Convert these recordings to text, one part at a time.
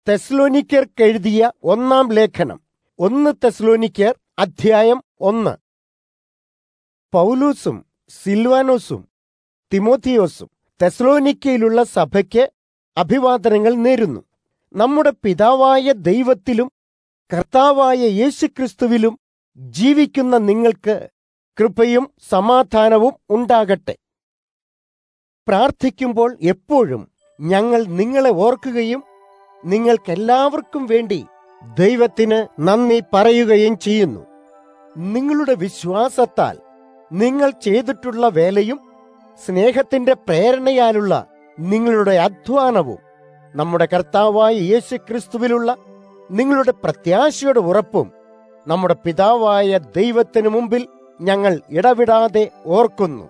തെസ്ലോനിക്കർക്കെഴുതിയ ഒന്നാം ലേഖനം ഒന്ന് തെസ്ലോനിക്കർ അധ്യായം ഒന്ന് പൗലൂസും സിൽവാനോസും തിമോത്തിയോസും തെസ്ലോനിക്കയിലുള്ള സഭയ്ക്ക് അഭിവാദനങ്ങൾ നേരുന്നു നമ്മുടെ പിതാവായ ദൈവത്തിലും കർത്താവായ യേശുക്രിസ്തുവിലും ജീവിക്കുന്ന നിങ്ങൾക്ക് കൃപയും സമാധാനവും ഉണ്ടാകട്ടെ പ്രാർത്ഥിക്കുമ്പോൾ എപ്പോഴും ഞങ്ങൾ നിങ്ങളെ ഓർക്കുകയും നിങ്ങൾക്കെല്ലാവർക്കും വേണ്ടി ദൈവത്തിന് നന്ദി പറയുകയും ചെയ്യുന്നു നിങ്ങളുടെ വിശ്വാസത്താൽ നിങ്ങൾ ചെയ്തിട്ടുള്ള വേലയും സ്നേഹത്തിന്റെ പ്രേരണയാലുള്ള നിങ്ങളുടെ അധ്വാനവും നമ്മുടെ കർത്താവായ യേശു ക്രിസ്തുവിലുള്ള നിങ്ങളുടെ പ്രത്യാശയുടെ ഉറപ്പും നമ്മുടെ പിതാവായ ദൈവത്തിനു മുമ്പിൽ ഞങ്ങൾ ഇടവിടാതെ ഓർക്കുന്നു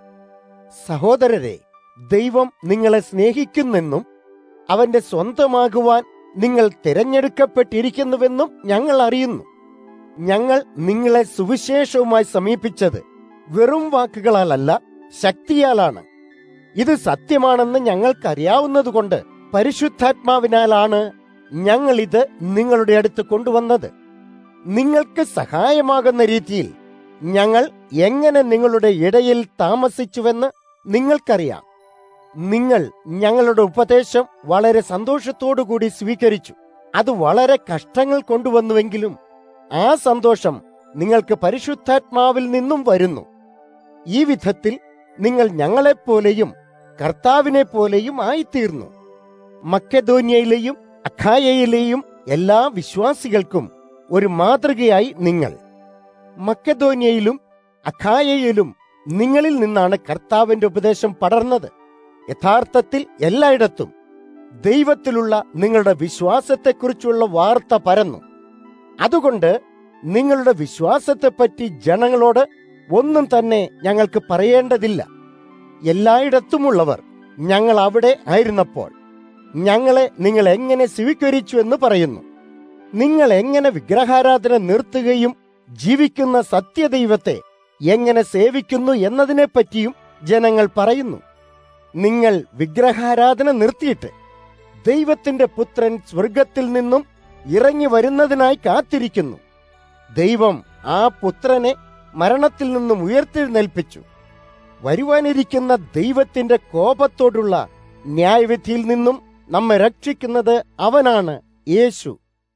സഹോദരരെ ദൈവം നിങ്ങളെ സ്നേഹിക്കുന്നെന്നും അവന്റെ സ്വന്തമാകുവാൻ നിങ്ങൾ തിരഞ്ഞെടുക്കപ്പെട്ടിരിക്കുന്നുവെന്നും ഞങ്ങൾ അറിയുന്നു ഞങ്ങൾ നിങ്ങളെ സുവിശേഷവുമായി സമീപിച്ചത് വെറും വാക്കുകളാലല്ല ശക്തിയാലാണ് ഇത് സത്യമാണെന്ന് ഞങ്ങൾക്കറിയാവുന്നതുകൊണ്ട് പരിശുദ്ധാത്മാവിനാലാണ് ഞങ്ങൾ ഇത് നിങ്ങളുടെ അടുത്ത് കൊണ്ടുവന്നത് നിങ്ങൾക്ക് സഹായമാകുന്ന രീതിയിൽ ഞങ്ങൾ എങ്ങനെ നിങ്ങളുടെ ഇടയിൽ താമസിച്ചുവെന്ന് നിങ്ങൾക്കറിയാം നിങ്ങൾ ഞങ്ങളുടെ ഉപദേശം വളരെ സന്തോഷത്തോടുകൂടി സ്വീകരിച്ചു അത് വളരെ കഷ്ടങ്ങൾ കൊണ്ടുവന്നുവെങ്കിലും ആ സന്തോഷം നിങ്ങൾക്ക് പരിശുദ്ധാത്മാവിൽ നിന്നും വരുന്നു ഈ വിധത്തിൽ നിങ്ങൾ ഞങ്ങളെപ്പോലെയും കർത്താവിനെ പോലെയും ആയിത്തീർന്നു മക്കധോന്യയിലെയും അഖായയിലെയും എല്ലാ വിശ്വാസികൾക്കും ഒരു മാതൃകയായി നിങ്ങൾ മക്കധോന്യയിലും അഖായയിലും നിങ്ങളിൽ നിന്നാണ് കർത്താവിന്റെ ഉപദേശം പടർന്നത് യഥാർത്ഥത്തിൽ എല്ലായിടത്തും ദൈവത്തിലുള്ള നിങ്ങളുടെ വിശ്വാസത്തെക്കുറിച്ചുള്ള വാർത്ത പരന്നു അതുകൊണ്ട് നിങ്ങളുടെ വിശ്വാസത്തെപ്പറ്റി ജനങ്ങളോട് ഒന്നും തന്നെ ഞങ്ങൾക്ക് പറയേണ്ടതില്ല എല്ലായിടത്തുമുള്ളവർ ഞങ്ങൾ അവിടെ ആയിരുന്നപ്പോൾ ഞങ്ങളെ നിങ്ങൾ എങ്ങനെ സ്വീകരിച്ചു എന്ന് പറയുന്നു നിങ്ങൾ എങ്ങനെ വിഗ്രഹാരാധന നിർത്തുകയും ജീവിക്കുന്ന സത്യദൈവത്തെ എങ്ങനെ സേവിക്കുന്നു എന്നതിനെപ്പറ്റിയും ജനങ്ങൾ പറയുന്നു നിങ്ങൾ വിഗ്രഹാരാധന നിർത്തിയിട്ട് ദൈവത്തിന്റെ പുത്രൻ സ്വർഗത്തിൽ നിന്നും ഇറങ്ങി വരുന്നതിനായി കാത്തിരിക്കുന്നു ദൈവം ആ പുത്രനെ മരണത്തിൽ നിന്നും ഉയർത്തെഴുന്നേൽപ്പിച്ചു വരുവാനിരിക്കുന്ന ദൈവത്തിന്റെ കോപത്തോടുള്ള ന്യായവിധിയിൽ നിന്നും നമ്മെ രക്ഷിക്കുന്നത് അവനാണ് യേശു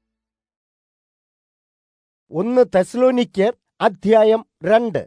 ഒന്ന് തെസ്ലോനിക്കർ അധ്യായം രണ്ട്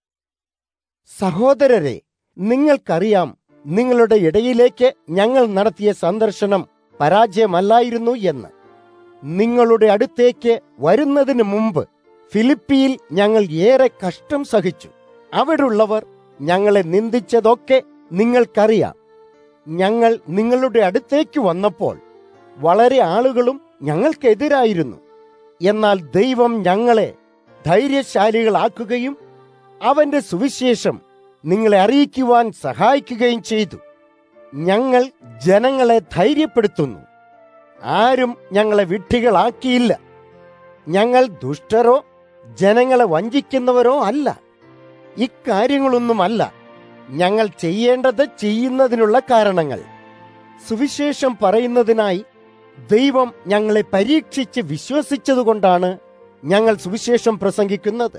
സഹോദരരെ നിങ്ങൾക്കറിയാം നിങ്ങളുടെ ഇടയിലേക്ക് ഞങ്ങൾ നടത്തിയ സന്ദർശനം പരാജയമല്ലായിരുന്നു എന്ന് നിങ്ങളുടെ അടുത്തേക്ക് വരുന്നതിന് മുമ്പ് ഫിലിപ്പിയിൽ ഞങ്ങൾ ഏറെ കഷ്ടം സഹിച്ചു അവിടുള്ളവർ ഞങ്ങളെ നിന്ദിച്ചതൊക്കെ നിങ്ങൾക്കറിയാം ഞങ്ങൾ നിങ്ങളുടെ അടുത്തേക്ക് വന്നപ്പോൾ വളരെ ആളുകളും ഞങ്ങൾക്കെതിരായിരുന്നു എന്നാൽ ദൈവം ഞങ്ങളെ ധൈര്യശാലികളാക്കുകയും അവന്റെ സുവിശേഷം നിങ്ങളെ അറിയിക്കുവാൻ സഹായിക്കുകയും ചെയ്തു ഞങ്ങൾ ജനങ്ങളെ ധൈര്യപ്പെടുത്തുന്നു ആരും ഞങ്ങളെ വിഡ്ഢികളാക്കിയില്ല ഞങ്ങൾ ദുഷ്ടരോ ജനങ്ങളെ വഞ്ചിക്കുന്നവരോ അല്ല ഇക്കാര്യങ്ങളൊന്നുമല്ല ഞങ്ങൾ ചെയ്യേണ്ടത് ചെയ്യുന്നതിനുള്ള കാരണങ്ങൾ സുവിശേഷം പറയുന്നതിനായി ദൈവം ഞങ്ങളെ പരീക്ഷിച്ച് വിശ്വസിച്ചതുകൊണ്ടാണ് ഞങ്ങൾ സുവിശേഷം പ്രസംഗിക്കുന്നത്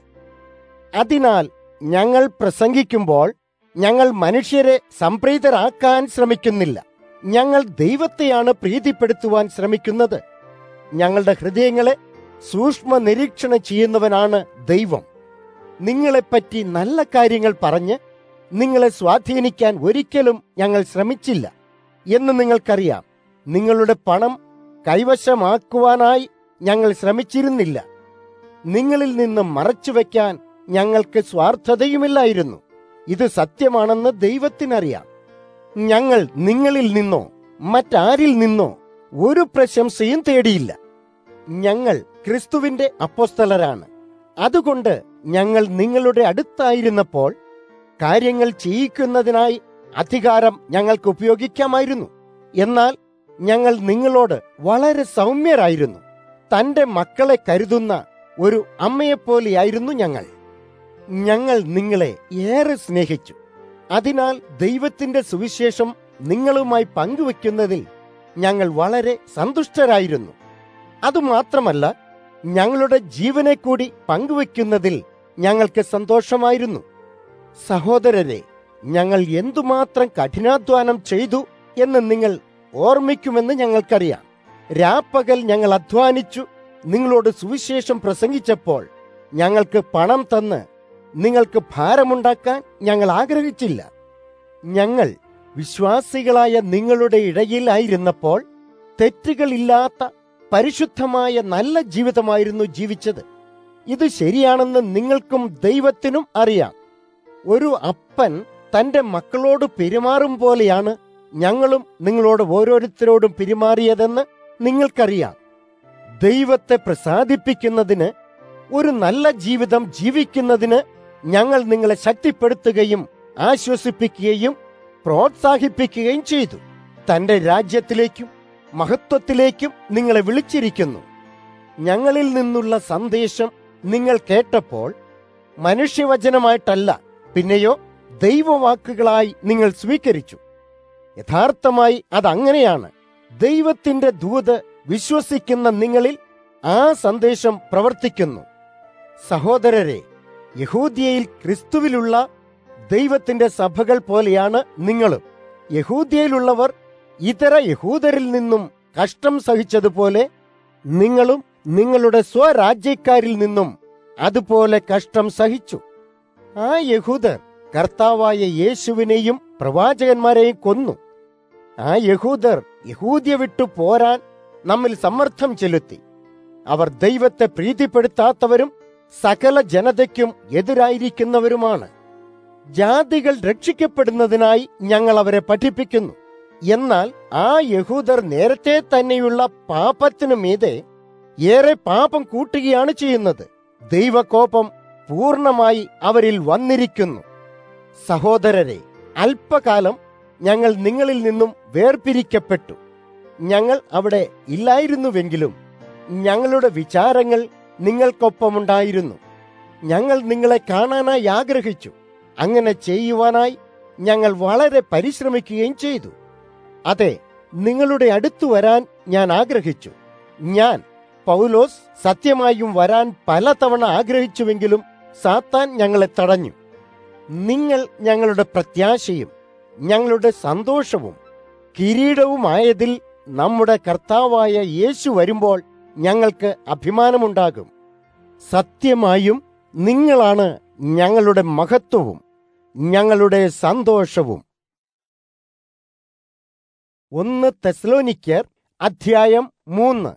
അതിനാൽ ഞങ്ങൾ പ്രസംഗിക്കുമ്പോൾ ഞങ്ങൾ മനുഷ്യരെ സംപ്രീതരാക്കാൻ ശ്രമിക്കുന്നില്ല ഞങ്ങൾ ദൈവത്തെയാണ് പ്രീതിപ്പെടുത്തുവാൻ ശ്രമിക്കുന്നത് ഞങ്ങളുടെ ഹൃദയങ്ങളെ സൂക്ഷ്മ നിരീക്ഷണം ചെയ്യുന്നവനാണ് ദൈവം നിങ്ങളെപ്പറ്റി നല്ല കാര്യങ്ങൾ പറഞ്ഞ് നിങ്ങളെ സ്വാധീനിക്കാൻ ഒരിക്കലും ഞങ്ങൾ ശ്രമിച്ചില്ല എന്ന് നിങ്ങൾക്കറിയാം നിങ്ങളുടെ പണം കൈവശമാക്കുവാനായി ഞങ്ങൾ ശ്രമിച്ചിരുന്നില്ല നിങ്ങളിൽ നിന്ന് മറച്ചുവെക്കാൻ ഞങ്ങൾക്ക് സ്വാർത്ഥതയുമില്ലായിരുന്നു ഇത് സത്യമാണെന്ന് ദൈവത്തിനറിയാം ഞങ്ങൾ നിങ്ങളിൽ നിന്നോ മറ്റാരിൽ നിന്നോ ഒരു പ്രശംസയും തേടിയില്ല ഞങ്ങൾ ക്രിസ്തുവിന്റെ അപ്പോസ്തലരാണ് അതുകൊണ്ട് ഞങ്ങൾ നിങ്ങളുടെ അടുത്തായിരുന്നപ്പോൾ കാര്യങ്ങൾ ചെയ്യിക്കുന്നതിനായി അധികാരം ഞങ്ങൾക്ക് ഉപയോഗിക്കാമായിരുന്നു എന്നാൽ ഞങ്ങൾ നിങ്ങളോട് വളരെ സൗമ്യരായിരുന്നു തന്റെ മക്കളെ കരുതുന്ന ഒരു അമ്മയെപ്പോലെയായിരുന്നു ഞങ്ങൾ ഞങ്ങൾ നിങ്ങളെ ഏറെ സ്നേഹിച്ചു അതിനാൽ ദൈവത്തിന്റെ സുവിശേഷം നിങ്ങളുമായി പങ്കുവെക്കുന്നതിൽ ഞങ്ങൾ വളരെ സന്തുഷ്ടരായിരുന്നു അതുമാത്രമല്ല ഞങ്ങളുടെ ജീവനെ കൂടി പങ്കുവെക്കുന്നതിൽ ഞങ്ങൾക്ക് സന്തോഷമായിരുന്നു സഹോദരരെ ഞങ്ങൾ എന്തുമാത്രം കഠിനാധ്വാനം ചെയ്തു എന്ന് നിങ്ങൾ ഓർമ്മിക്കുമെന്ന് ഞങ്ങൾക്കറിയാം രാപ്പകൽ ഞങ്ങൾ അധ്വാനിച്ചു നിങ്ങളോട് സുവിശേഷം പ്രസംഗിച്ചപ്പോൾ ഞങ്ങൾക്ക് പണം തന്ന് നിങ്ങൾക്ക് ഭാരമുണ്ടാക്കാൻ ഞങ്ങൾ ആഗ്രഹിച്ചില്ല ഞങ്ങൾ വിശ്വാസികളായ നിങ്ങളുടെ ഇടയിലായിരുന്നപ്പോൾ തെറ്റുകളില്ലാത്ത പരിശുദ്ധമായ നല്ല ജീവിതമായിരുന്നു ജീവിച്ചത് ഇത് ശരിയാണെന്ന് നിങ്ങൾക്കും ദൈവത്തിനും അറിയാം ഒരു അപ്പൻ തന്റെ മക്കളോട് പെരുമാറും പോലെയാണ് ഞങ്ങളും നിങ്ങളോട് ഓരോരുത്തരോടും പെരുമാറിയതെന്ന് നിങ്ങൾക്കറിയാം ദൈവത്തെ പ്രസാദിപ്പിക്കുന്നതിന് ഒരു നല്ല ജീവിതം ജീവിക്കുന്നതിന് ഞങ്ങൾ നിങ്ങളെ ശക്തിപ്പെടുത്തുകയും ആശ്വസിപ്പിക്കുകയും പ്രോത്സാഹിപ്പിക്കുകയും ചെയ്തു തന്റെ രാജ്യത്തിലേക്കും മഹത്വത്തിലേക്കും നിങ്ങളെ വിളിച്ചിരിക്കുന്നു ഞങ്ങളിൽ നിന്നുള്ള സന്ദേശം നിങ്ങൾ കേട്ടപ്പോൾ മനുഷ്യവചനമായിട്ടല്ല പിന്നെയോ ദൈവവാക്കുകളായി നിങ്ങൾ സ്വീകരിച്ചു യഥാർത്ഥമായി അതങ്ങനെയാണ് ദൈവത്തിന്റെ ദൂത് വിശ്വസിക്കുന്ന നിങ്ങളിൽ ആ സന്ദേശം പ്രവർത്തിക്കുന്നു സഹോദരരെ യഹൂദിയയിൽ ക്രിസ്തുവിലുള്ള ദൈവത്തിന്റെ സഭകൾ പോലെയാണ് നിങ്ങളും യഹൂദിയയിലുള്ളവർ ഇതര യഹൂദരിൽ നിന്നും കഷ്ടം സഹിച്ചതുപോലെ നിങ്ങളും നിങ്ങളുടെ സ്വരാജ്യക്കാരിൽ നിന്നും അതുപോലെ കഷ്ടം സഹിച്ചു ആ യഹൂദർ കർത്താവായ യേശുവിനെയും പ്രവാചകന്മാരെയും കൊന്നു ആ യഹൂദർ യഹൂദ്യ വിട്ടു പോരാൻ നമ്മിൽ സമ്മർദ്ദം ചെലുത്തി അവർ ദൈവത്തെ പ്രീതിപ്പെടുത്താത്തവരും സകല ജനതയ്ക്കും എതിരായിരിക്കുന്നവരുമാണ് ജാതികൾ രക്ഷിക്കപ്പെടുന്നതിനായി ഞങ്ങൾ അവരെ പഠിപ്പിക്കുന്നു എന്നാൽ ആ യഹൂദർ നേരത്തെ തന്നെയുള്ള പാപത്തിനു മീതെ ഏറെ പാപം കൂട്ടുകയാണ് ചെയ്യുന്നത് ദൈവകോപം പൂർണ്ണമായി അവരിൽ വന്നിരിക്കുന്നു സഹോദരരെ അല്പകാലം ഞങ്ങൾ നിങ്ങളിൽ നിന്നും വേർപിരിക്കപ്പെട്ടു ഞങ്ങൾ അവിടെ ഇല്ലായിരുന്നുവെങ്കിലും ഞങ്ങളുടെ വിചാരങ്ങൾ നിങ്ങൾക്കൊപ്പമുണ്ടായിരുന്നു ഞങ്ങൾ നിങ്ങളെ കാണാനായി ആഗ്രഹിച്ചു അങ്ങനെ ചെയ്യുവാനായി ഞങ്ങൾ വളരെ പരിശ്രമിക്കുകയും ചെയ്തു അതെ നിങ്ങളുടെ അടുത്തു വരാൻ ഞാൻ ആഗ്രഹിച്ചു ഞാൻ പൗലോസ് സത്യമായും വരാൻ പലതവണ ആഗ്രഹിച്ചുവെങ്കിലും സാത്താൻ ഞങ്ങളെ തടഞ്ഞു നിങ്ങൾ ഞങ്ങളുടെ പ്രത്യാശയും ഞങ്ങളുടെ സന്തോഷവും കിരീടവുമായതിൽ നമ്മുടെ കർത്താവായ യേശു വരുമ്പോൾ ഞങ്ങൾക്ക് അഭിമാനമുണ്ടാകും സത്യമായും നിങ്ങളാണ് ഞങ്ങളുടെ മഹത്വവും ഞങ്ങളുടെ സന്തോഷവും ഒന്ന് തെസ്ലോനിക്കർ അധ്യായം മൂന്ന്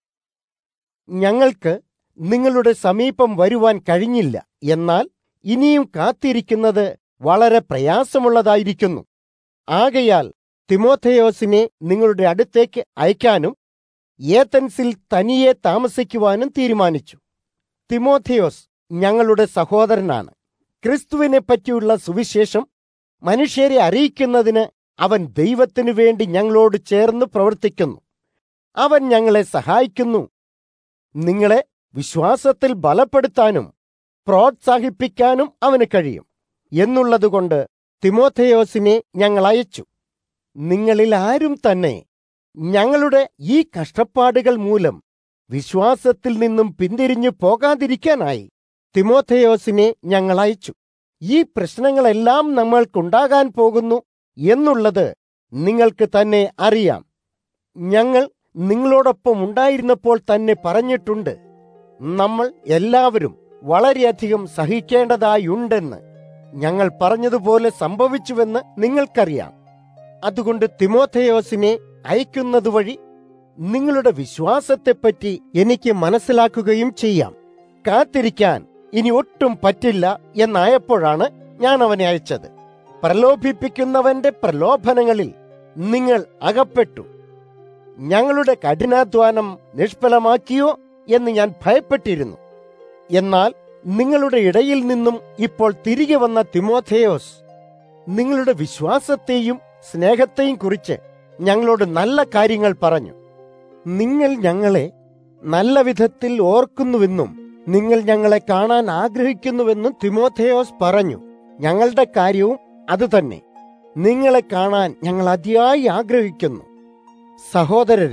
ഞങ്ങൾക്ക് നിങ്ങളുടെ സമീപം വരുവാൻ കഴിഞ്ഞില്ല എന്നാൽ ഇനിയും കാത്തിരിക്കുന്നത് വളരെ പ്രയാസമുള്ളതായിരിക്കുന്നു ആകയാൽ തിമോഥയോസിനെ നിങ്ങളുടെ അടുത്തേക്ക് അയക്കാനും ഏതൻസിൽ തനിയെ താമസിക്കുവാനും തീരുമാനിച്ചു തിമോഥയോസ് ഞങ്ങളുടെ സഹോദരനാണ് ക്രിസ്തുവിനെ പറ്റിയുള്ള സുവിശേഷം മനുഷ്യരെ അറിയിക്കുന്നതിന് അവൻ ദൈവത്തിനു വേണ്ടി ഞങ്ങളോട് ചേർന്ന് പ്രവർത്തിക്കുന്നു അവൻ ഞങ്ങളെ സഹായിക്കുന്നു നിങ്ങളെ വിശ്വാസത്തിൽ ബലപ്പെടുത്താനും പ്രോത്സാഹിപ്പിക്കാനും അവന് കഴിയും എന്നുള്ളതുകൊണ്ട് തിമോഥയോസിനെ ഞങ്ങൾ അയച്ചു നിങ്ങളിൽ ആരും തന്നെ ഞങ്ങളുടെ ഈ കഷ്ടപ്പാടുകൾ മൂലം വിശ്വാസത്തിൽ നിന്നും പിന്തിരിഞ്ഞു പോകാതിരിക്കാനായി തിമോഥയോസിനെ ഞങ്ങൾ അയച്ചു ഈ പ്രശ്നങ്ങളെല്ലാം നമ്മൾക്കുണ്ടാകാൻ പോകുന്നു എന്നുള്ളത് നിങ്ങൾക്ക് തന്നെ അറിയാം ഞങ്ങൾ നിങ്ങളോടൊപ്പം ഉണ്ടായിരുന്നപ്പോൾ തന്നെ പറഞ്ഞിട്ടുണ്ട് നമ്മൾ എല്ലാവരും വളരെയധികം സഹിക്കേണ്ടതായുണ്ടെന്ന് ഞങ്ങൾ പറഞ്ഞതുപോലെ സംഭവിച്ചുവെന്ന് നിങ്ങൾക്കറിയാം അതുകൊണ്ട് തിമോഥയോസിനെ അയക്കുന്നത് വഴി നിങ്ങളുടെ വിശ്വാസത്തെപ്പറ്റി എനിക്ക് മനസ്സിലാക്കുകയും ചെയ്യാം കാത്തിരിക്കാൻ ഇനി ഒട്ടും പറ്റില്ല എന്നായപ്പോഴാണ് ഞാൻ അവനെ അയച്ചത് പ്രലോഭിപ്പിക്കുന്നവന്റെ പ്രലോഭനങ്ങളിൽ നിങ്ങൾ അകപ്പെട്ടു ഞങ്ങളുടെ കഠിനാധ്വാനം നിഷ്ഫലമാക്കിയോ എന്ന് ഞാൻ ഭയപ്പെട്ടിരുന്നു എന്നാൽ നിങ്ങളുടെ ഇടയിൽ നിന്നും ഇപ്പോൾ തിരികെ വന്ന തിമോഥേയോസ് നിങ്ങളുടെ വിശ്വാസത്തെയും സ്നേഹത്തെയും കുറിച്ച് ഞങ്ങളോട് നല്ല കാര്യങ്ങൾ പറഞ്ഞു നിങ്ങൾ ഞങ്ങളെ നല്ല വിധത്തിൽ ഓർക്കുന്നുവെന്നും നിങ്ങൾ ഞങ്ങളെ കാണാൻ ആഗ്രഹിക്കുന്നുവെന്നും തിമോഥേയോസ് പറഞ്ഞു ഞങ്ങളുടെ കാര്യവും അതുതന്നെ നിങ്ങളെ കാണാൻ ഞങ്ങൾ അതിയായി ആഗ്രഹിക്കുന്നു സഹോദരരെ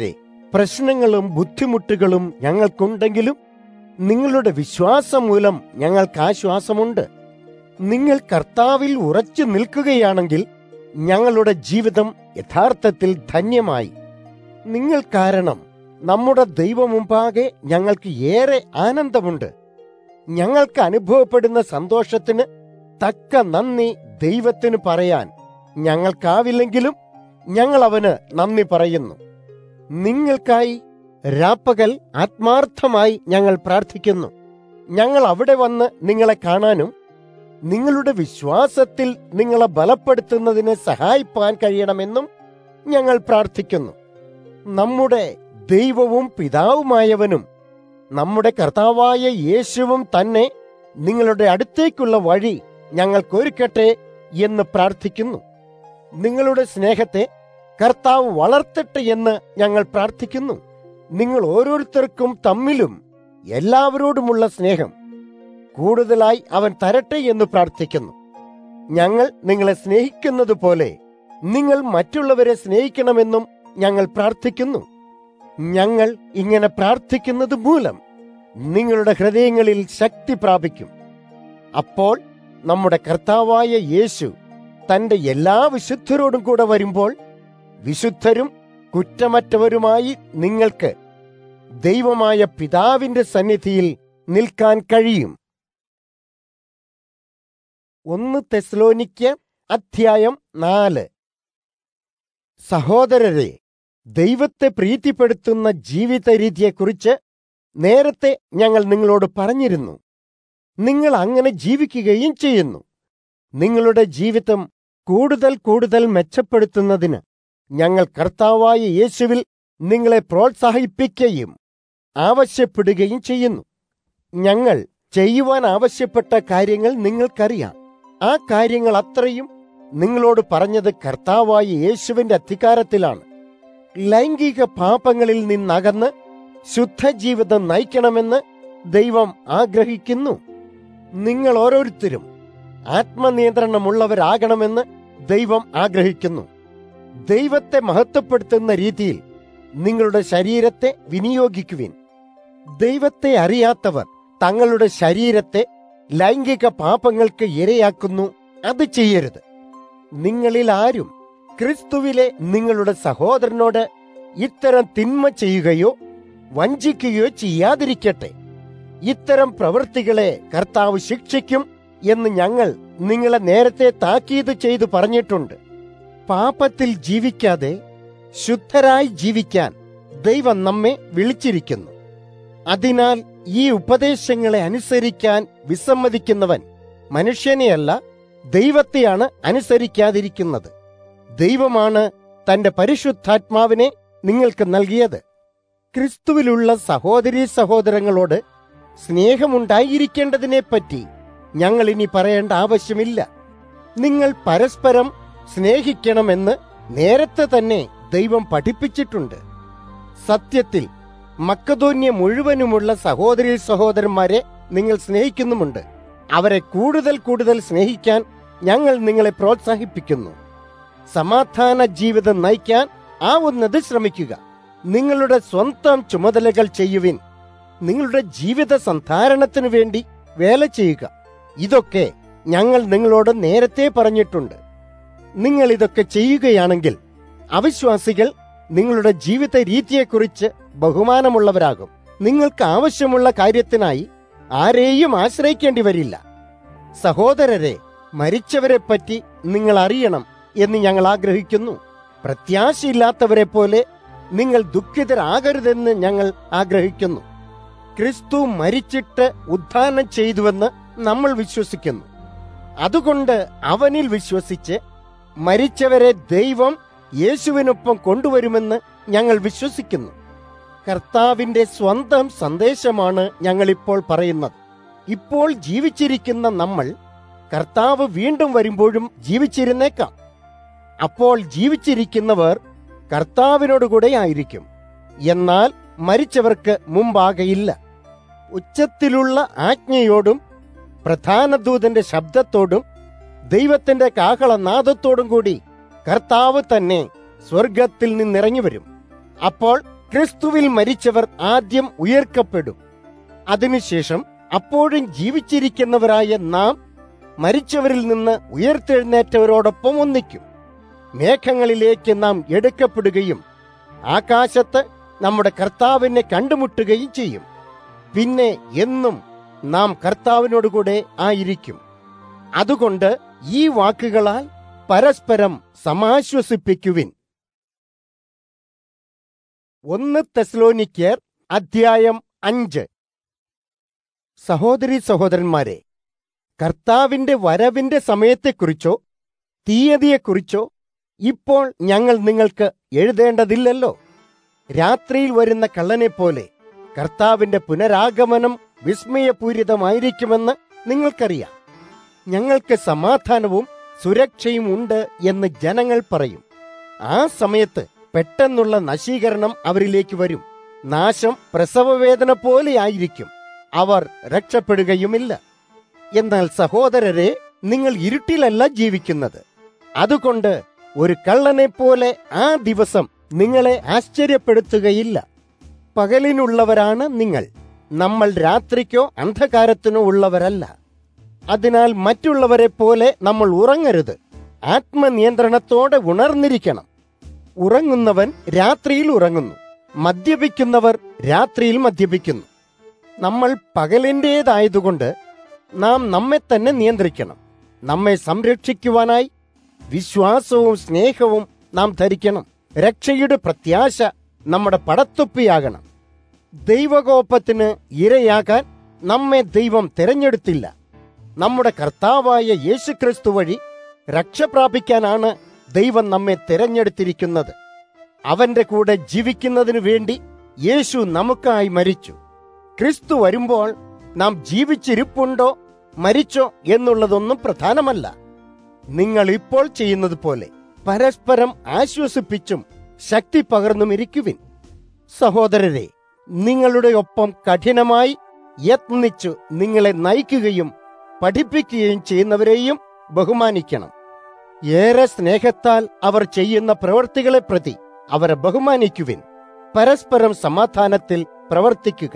പ്രശ്നങ്ങളും ബുദ്ധിമുട്ടുകളും ഞങ്ങൾക്കുണ്ടെങ്കിലും നിങ്ങളുടെ വിശ്വാസം മൂലം ഞങ്ങൾക്ക് ആശ്വാസമുണ്ട് നിങ്ങൾ കർത്താവിൽ ഉറച്ചു നിൽക്കുകയാണെങ്കിൽ ഞങ്ങളുടെ ജീവിതം യഥാർത്ഥത്തിൽ ധന്യമായി നിങ്ങൾ കാരണം നമ്മുടെ ദൈവമുമ്പാകെ ഞങ്ങൾക്ക് ഏറെ ആനന്ദമുണ്ട് ഞങ്ങൾക്ക് അനുഭവപ്പെടുന്ന സന്തോഷത്തിന് തക്ക നന്ദി ദൈവത്തിന് പറയാൻ ഞങ്ങൾക്കാവില്ലെങ്കിലും ഞങ്ങൾ അവന് നന്ദി പറയുന്നു നിങ്ങൾക്കായി രാപ്പകൽ ആത്മാർത്ഥമായി ഞങ്ങൾ പ്രാർത്ഥിക്കുന്നു ഞങ്ങൾ അവിടെ വന്ന് നിങ്ങളെ കാണാനും നിങ്ങളുടെ വിശ്വാസത്തിൽ നിങ്ങളെ ബലപ്പെടുത്തുന്നതിന് സഹായിപ്പാൻ കഴിയണമെന്നും ഞങ്ങൾ പ്രാർത്ഥിക്കുന്നു നമ്മുടെ ദൈവവും പിതാവുമായവനും നമ്മുടെ കർത്താവായ യേശുവും തന്നെ നിങ്ങളുടെ അടുത്തേക്കുള്ള വഴി ഞങ്ങൾക്കൊരുക്കട്ടെ എന്ന് പ്രാർത്ഥിക്കുന്നു നിങ്ങളുടെ സ്നേഹത്തെ കർത്താവ് വളർത്തട്ടെ എന്ന് ഞങ്ങൾ പ്രാർത്ഥിക്കുന്നു നിങ്ങൾ ഓരോരുത്തർക്കും തമ്മിലും എല്ലാവരോടുമുള്ള സ്നേഹം കൂടുതലായി അവൻ തരട്ടെ എന്ന് പ്രാർത്ഥിക്കുന്നു ഞങ്ങൾ നിങ്ങളെ സ്നേഹിക്കുന്നത് പോലെ നിങ്ങൾ മറ്റുള്ളവരെ സ്നേഹിക്കണമെന്നും ഞങ്ങൾ പ്രാർത്ഥിക്കുന്നു ഞങ്ങൾ ഇങ്ങനെ പ്രാർത്ഥിക്കുന്നത് മൂലം നിങ്ങളുടെ ഹൃദയങ്ങളിൽ ശക്തി പ്രാപിക്കും അപ്പോൾ നമ്മുടെ കർത്താവായ യേശു തന്റെ എല്ലാ വിശുദ്ധരോടും കൂടെ വരുമ്പോൾ വിശുദ്ധരും കുറ്റമറ്റവരുമായി നിങ്ങൾക്ക് ദൈവമായ പിതാവിന്റെ സന്നിധിയിൽ നിൽക്കാൻ കഴിയും ഒന്ന് തെസ്ലോനിക്ക് അധ്യായം നാല് സഹോദരരെ ദൈവത്തെ പ്രീതിപ്പെടുത്തുന്ന ജീവിത രീതിയെക്കുറിച്ച് നേരത്തെ ഞങ്ങൾ നിങ്ങളോട് പറഞ്ഞിരുന്നു നിങ്ങൾ അങ്ങനെ ജീവിക്കുകയും ചെയ്യുന്നു നിങ്ങളുടെ ജീവിതം കൂടുതൽ കൂടുതൽ മെച്ചപ്പെടുത്തുന്നതിന് ഞങ്ങൾ കർത്താവായ യേശുവിൽ നിങ്ങളെ പ്രോത്സാഹിപ്പിക്കുകയും ആവശ്യപ്പെടുകയും ചെയ്യുന്നു ഞങ്ങൾ ചെയ്യുവാൻ ആവശ്യപ്പെട്ട കാര്യങ്ങൾ നിങ്ങൾക്കറിയാം ആ കാര്യങ്ങൾ അത്രയും നിങ്ങളോട് പറഞ്ഞത് കർത്താവായ യേശുവിന്റെ അധികാരത്തിലാണ് ലൈംഗിക പാപങ്ങളിൽ നിന്നകന്ന് ശുദ്ധജീവിതം നയിക്കണമെന്ന് ദൈവം ആഗ്രഹിക്കുന്നു നിങ്ങൾ ഓരോരുത്തരും ആത്മനിയന്ത്രണമുള്ളവരാകണമെന്ന് ദൈവം ആഗ്രഹിക്കുന്നു ദൈവത്തെ മഹത്വപ്പെടുത്തുന്ന രീതിയിൽ നിങ്ങളുടെ ശരീരത്തെ വിനിയോഗിക്കുവിൻ ദൈവത്തെ അറിയാത്തവർ തങ്ങളുടെ ശരീരത്തെ ലൈംഗിക പാപങ്ങൾക്ക് ഇരയാക്കുന്നു അത് ചെയ്യരുത് നിങ്ങളിൽ ആരും ക്രിസ്തുവിലെ നിങ്ങളുടെ സഹോദരനോട് ഇത്തരം തിന്മ ചെയ്യുകയോ വഞ്ചിക്കുകയോ ചെയ്യാതിരിക്കട്ടെ ഇത്തരം പ്രവൃത്തികളെ കർത്താവ് ശിക്ഷിക്കും എന്ന് ഞങ്ങൾ നിങ്ങളെ നേരത്തെ താക്കീത് ചെയ്തു പറഞ്ഞിട്ടുണ്ട് പാപത്തിൽ ജീവിക്കാതെ ശുദ്ധരായി ജീവിക്കാൻ ദൈവം നമ്മെ വിളിച്ചിരിക്കുന്നു അതിനാൽ ഈ ഉപദേശങ്ങളെ അനുസരിക്കാൻ വിസമ്മതിക്കുന്നവൻ മനുഷ്യനെയല്ല ദൈവത്തെയാണ് അനുസരിക്കാതിരിക്കുന്നത് ദൈവമാണ് തന്റെ പരിശുദ്ധാത്മാവിനെ നിങ്ങൾക്ക് നൽകിയത് ക്രിസ്തുവിലുള്ള സഹോദരീ സഹോദരങ്ങളോട് സ്നേഹമുണ്ടായിരിക്കേണ്ടതിനെപ്പറ്റി ഞങ്ങൾ ഇനി പറയേണ്ട ആവശ്യമില്ല നിങ്ങൾ പരസ്പരം സ്നേഹിക്കണമെന്ന് നേരത്തെ തന്നെ ദൈവം പഠിപ്പിച്ചിട്ടുണ്ട് സത്യത്തിൽ മക്കതോന്യ മുഴുവനുമുള്ള സഹോദരി സഹോദരന്മാരെ നിങ്ങൾ സ്നേഹിക്കുന്നുമുണ്ട് അവരെ കൂടുതൽ കൂടുതൽ സ്നേഹിക്കാൻ ഞങ്ങൾ നിങ്ങളെ പ്രോത്സാഹിപ്പിക്കുന്നു സമാധാന ജീവിതം നയിക്കാൻ ആവുന്നത് ശ്രമിക്കുക നിങ്ങളുടെ സ്വന്തം ചുമതലകൾ ചെയ്യുവിൻ നിങ്ങളുടെ ജീവിത സന്ധാരണത്തിനു വേണ്ടി വേല ചെയ്യുക ഇതൊക്കെ ഞങ്ങൾ നിങ്ങളോട് നേരത്തെ പറഞ്ഞിട്ടുണ്ട് നിങ്ങൾ ഇതൊക്കെ ചെയ്യുകയാണെങ്കിൽ അവിശ്വാസികൾ നിങ്ങളുടെ ജീവിത രീതിയെക്കുറിച്ച് ബഹുമാനമുള്ളവരാകും നിങ്ങൾക്ക് ആവശ്യമുള്ള കാര്യത്തിനായി ആരെയും ആശ്രയിക്കേണ്ടി വരില്ല സഹോദരരെ മരിച്ചവരെ പറ്റി നിങ്ങൾ അറിയണം എന്ന് ഞങ്ങൾ ആഗ്രഹിക്കുന്നു പ്രത്യാശയില്ലാത്തവരെ പോലെ നിങ്ങൾ ദുഃഖിതരാകരുതെന്ന് ഞങ്ങൾ ആഗ്രഹിക്കുന്നു ക്രിസ്തു മരിച്ചിട്ട് ഉത്ഥാനം ചെയ്തുവെന്ന് നമ്മൾ വിശ്വസിക്കുന്നു അതുകൊണ്ട് അവനിൽ വിശ്വസിച്ച് മരിച്ചവരെ ദൈവം യേശുവിനൊപ്പം കൊണ്ടുവരുമെന്ന് ഞങ്ങൾ വിശ്വസിക്കുന്നു കർത്താവിന്റെ സ്വന്തം സന്ദേശമാണ് ഞങ്ങളിപ്പോൾ പറയുന്നത് ഇപ്പോൾ ജീവിച്ചിരിക്കുന്ന നമ്മൾ കർത്താവ് വീണ്ടും വരുമ്പോഴും ജീവിച്ചിരുന്നേക്കാം അപ്പോൾ ജീവിച്ചിരിക്കുന്നവർ കർത്താവിനോടുകൂടെ ആയിരിക്കും എന്നാൽ മരിച്ചവർക്ക് മുമ്പാകയില്ല ഉച്ചത്തിലുള്ള ആജ്ഞയോടും പ്രധാന ദൂതന്റെ ശബ്ദത്തോടും ദൈവത്തിന്റെ കാഹളനാദത്തോടും കൂടി കർത്താവ് തന്നെ സ്വർഗത്തിൽ നിന്നിറങ്ങി വരും അപ്പോൾ ക്രിസ്തുവിൽ മരിച്ചവർ ആദ്യം ഉയർക്കപ്പെടും അതിനുശേഷം അപ്പോഴും ജീവിച്ചിരിക്കുന്നവരായ നാം മരിച്ചവരിൽ നിന്ന് ഉയർത്തെഴുന്നേറ്റവരോടൊപ്പം ഒന്നിക്കും മേഘങ്ങളിലേക്ക് നാം എടുക്കപ്പെടുകയും ആകാശത്ത് നമ്മുടെ കർത്താവിനെ കണ്ടുമുട്ടുകയും ചെയ്യും പിന്നെ എന്നും നാം കർത്താവിനോടുകൂടെ ആയിരിക്കും അതുകൊണ്ട് ഈ വാക്കുകളാൽ പരസ്പരം സമാശ്വസിപ്പിക്കുവിൻ ഒന്ന് തെസ്ലോനിക്കർ അധ്യായം അഞ്ച് സഹോദരി സഹോദരന്മാരെ കർത്താവിന്റെ വരവിന്റെ സമയത്തെക്കുറിച്ചോ തീയതിയെക്കുറിച്ചോ ഇപ്പോൾ ഞങ്ങൾ നിങ്ങൾക്ക് എഴുതേണ്ടതില്ലല്ലോ രാത്രിയിൽ വരുന്ന കള്ളനെപ്പോലെ കർത്താവിന്റെ പുനരാഗമനം വിസ്മയപൂരിതമായിരിക്കുമെന്ന് നിങ്ങൾക്കറിയാം ഞങ്ങൾക്ക് സമാധാനവും സുരക്ഷയും ഉണ്ട് എന്ന് ജനങ്ങൾ പറയും ആ സമയത്ത് പെട്ടെന്നുള്ള നശീകരണം അവരിലേക്ക് വരും നാശം പ്രസവവേദന പോലെയായിരിക്കും അവർ രക്ഷപ്പെടുകയുമില്ല എന്നാൽ സഹോദരരെ നിങ്ങൾ ഇരുട്ടിലല്ല ജീവിക്കുന്നത് അതുകൊണ്ട് ഒരു കള്ളനെ പോലെ ആ ദിവസം നിങ്ങളെ ആശ്ചര്യപ്പെടുത്തുകയില്ല പകലിനുള്ളവരാണ് നിങ്ങൾ നമ്മൾ രാത്രിക്കോ അന്ധകാരത്തിനോ ഉള്ളവരല്ല അതിനാൽ മറ്റുള്ളവരെ പോലെ നമ്മൾ ഉറങ്ങരുത് ആത്മനിയന്ത്രണത്തോടെ ഉണർന്നിരിക്കണം ഉറങ്ങുന്നവൻ രാത്രിയിൽ ഉറങ്ങുന്നു മദ്യപിക്കുന്നവർ രാത്രിയിൽ മദ്യപിക്കുന്നു നമ്മൾ പകലിൻ്റേതായതുകൊണ്ട് നാം നമ്മെ തന്നെ നിയന്ത്രിക്കണം നമ്മെ സംരക്ഷിക്കുവാനായി വിശ്വാസവും സ്നേഹവും നാം ധരിക്കണം രക്ഷയുടെ പ്രത്യാശ നമ്മുടെ പടത്തൊപ്പിയാകണം ദൈവകോപത്തിന് ഇരയാകാൻ നമ്മെ ദൈവം തിരഞ്ഞെടുത്തില്ല നമ്മുടെ കർത്താവായ യേശുക്രിസ്തു വഴി രക്ഷ പ്രാപിക്കാനാണ് ദൈവം നമ്മെ തിരഞ്ഞെടുത്തിരിക്കുന്നത് അവന്റെ കൂടെ ജീവിക്കുന്നതിനു വേണ്ടി യേശു നമുക്കായി മരിച്ചു ക്രിസ്തു വരുമ്പോൾ നാം ജീവിച്ചിരിപ്പുണ്ടോ മരിച്ചോ എന്നുള്ളതൊന്നും പ്രധാനമല്ല നിങ്ങൾ ഇപ്പോൾ ചെയ്യുന്നത് പോലെ പരസ്പരം ആശ്വസിപ്പിച്ചും ശക്തി പകർന്നും ഇരിക്കുവിൻ സഹോദരരെ നിങ്ങളുടെ ഒപ്പം കഠിനമായി യത്നിച്ചു നിങ്ങളെ നയിക്കുകയും പഠിപ്പിക്കുകയും ചെയ്യുന്നവരെയും ബഹുമാനിക്കണം ഏറെ സ്നേഹത്താൽ അവർ ചെയ്യുന്ന പ്രവൃത്തികളെ പ്രതി അവരെ ബഹുമാനിക്കുവിൻ പരസ്പരം സമാധാനത്തിൽ പ്രവർത്തിക്കുക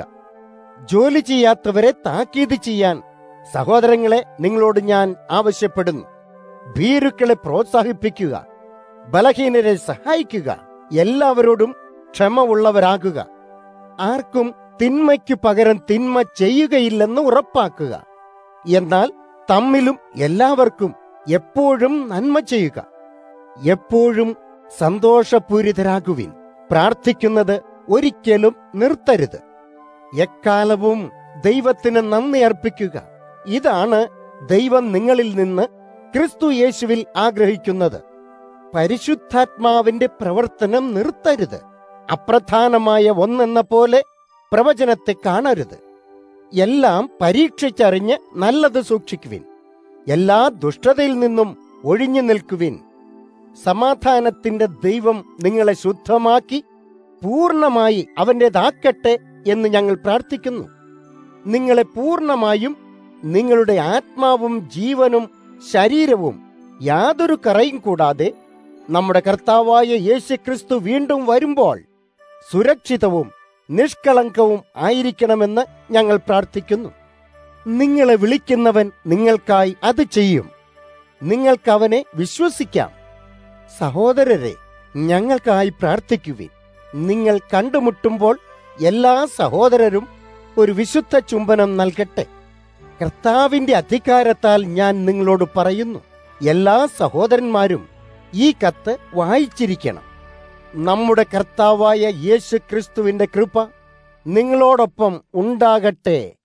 ജോലി ചെയ്യാത്തവരെ താക്കീത് ചെയ്യാൻ സഹോദരങ്ങളെ നിങ്ങളോട് ഞാൻ ആവശ്യപ്പെടുന്നു ഭീരുക്കളെ പ്രോത്സാഹിപ്പിക്കുക ബലഹീനരെ സഹായിക്കുക എല്ലാവരോടും ക്ഷമ ഉള്ളവരാകുക ആർക്കും തിന്മയ്ക്കു പകരം തിന്മ ചെയ്യുകയില്ലെന്ന് ഉറപ്പാക്കുക എന്നാൽ തമ്മിലും എല്ലാവർക്കും എപ്പോഴും നന്മ ചെയ്യുക എപ്പോഴും സന്തോഷപൂരിതരാകുവിൻ പ്രാർത്ഥിക്കുന്നത് ഒരിക്കലും നിർത്തരുത് എക്കാലവും ദൈവത്തിന് നന്ദി അർപ്പിക്കുക ഇതാണ് ദൈവം നിങ്ങളിൽ നിന്ന് ക്രിസ്തു യേശുവിൽ ആഗ്രഹിക്കുന്നത് പരിശുദ്ധാത്മാവിന്റെ പ്രവർത്തനം നിർത്തരുത് അപ്രധാനമായ ഒന്നെന്ന പോലെ പ്രവചനത്തെ കാണരുത് എല്ലാം പരീക്ഷിച്ചറിഞ്ഞ് നല്ലത് സൂക്ഷിക്കുവിൻ എല്ലാ ദുഷ്ടതയിൽ നിന്നും ഒഴിഞ്ഞു നിൽക്കുവിൻ സമാധാനത്തിന്റെ ദൈവം നിങ്ങളെ ശുദ്ധമാക്കി പൂർണ്ണമായി അവൻ്റെതാക്കട്ടെ എന്ന് ഞങ്ങൾ പ്രാർത്ഥിക്കുന്നു നിങ്ങളെ പൂർണ്ണമായും നിങ്ങളുടെ ആത്മാവും ജീവനും ശരീരവും യാതൊരു കറയും കൂടാതെ നമ്മുടെ കർത്താവായ യേശുക്രിസ്തു വീണ്ടും വരുമ്പോൾ സുരക്ഷിതവും നിഷ്കളങ്കവും ആയിരിക്കണമെന്ന് ഞങ്ങൾ പ്രാർത്ഥിക്കുന്നു നിങ്ങളെ വിളിക്കുന്നവൻ നിങ്ങൾക്കായി അത് ചെയ്യും നിങ്ങൾക്ക് അവനെ വിശ്വസിക്കാം സഹോദരരെ ഞങ്ങൾക്കായി പ്രാർത്ഥിക്കുവിൻ നിങ്ങൾ കണ്ടുമുട്ടുമ്പോൾ എല്ലാ സഹോദരരും ഒരു വിശുദ്ധ ചുംബനം നൽകട്ടെ കർത്താവിന്റെ അധികാരത്താൽ ഞാൻ നിങ്ങളോട് പറയുന്നു എല്ലാ സഹോദരന്മാരും ഈ കത്ത് വായിച്ചിരിക്കണം നമ്മുടെ കർത്താവായ യേശു ക്രിസ്തുവിന്റെ കൃപ നിങ്ങളോടൊപ്പം ഉണ്ടാകട്ടെ